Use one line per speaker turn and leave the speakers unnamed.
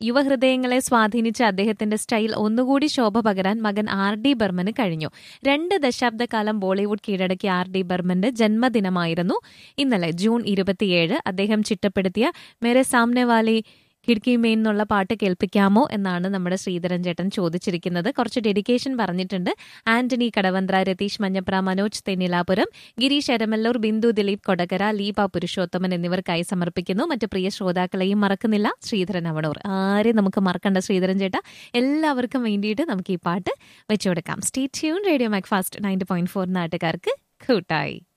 യുവഹൃദയങ്ങളെ സ്വാധീനിച്ച അദ്ദേഹത്തിന്റെ സ്റ്റൈൽ ഒന്നുകൂടി ശോഭ പകരാൻ മകൻ ആർ ഡി ബർമന് കഴിഞ്ഞു രണ്ട് ദശാബ്ദക്കാലം ബോളിവുഡ് കീഴടക്കിയ ആർ ഡി ബർമന്റെ ജന്മദിനമായിരുന്നു ഇന്നലെ ജൂൺ ഇരുപത്തിയേഴ് അദ്ദേഹം ചിട്ടപ്പെടുത്തിയ മേരെ സാമ്നെ വാലി കിടക്കി മെയിൻ എന്നുള്ള പാട്ട് കേൾപ്പിക്കാമോ എന്നാണ് നമ്മുടെ ശ്രീധരൻ ചേട്ടൻ ചോദിച്ചിരിക്കുന്നത് കുറച്ച് ഡെഡിക്കേഷൻ പറഞ്ഞിട്ടുണ്ട് ആന്റണി കടവന്ത്ര രതീഷ് മഞ്ഞപ്ര മനോജ് തെന്നിലാപുരം ഗിരീഷ് എരമല്ലൂർ ബിന്ദു ദിലീപ് കൊടകര ലീപ പുരുഷോത്തമൻ എന്നിവർക്കായി സമർപ്പിക്കുന്നു മറ്റ് പ്രിയ ശ്രോതാക്കളെയും മറക്കുന്നില്ല ശ്രീധരൻ അവണൂർ ആരെയും നമുക്ക് മറക്കണ്ട ശ്രീധരൻ ചേട്ടാ എല്ലാവർക്കും വേണ്ടിയിട്ട് നമുക്ക് ഈ പാട്ട് വെച്ചുകൊടുക്കാം stay tune radio Macfast ninety point four നാട്ടുകാർക്ക് കൂട്ടായി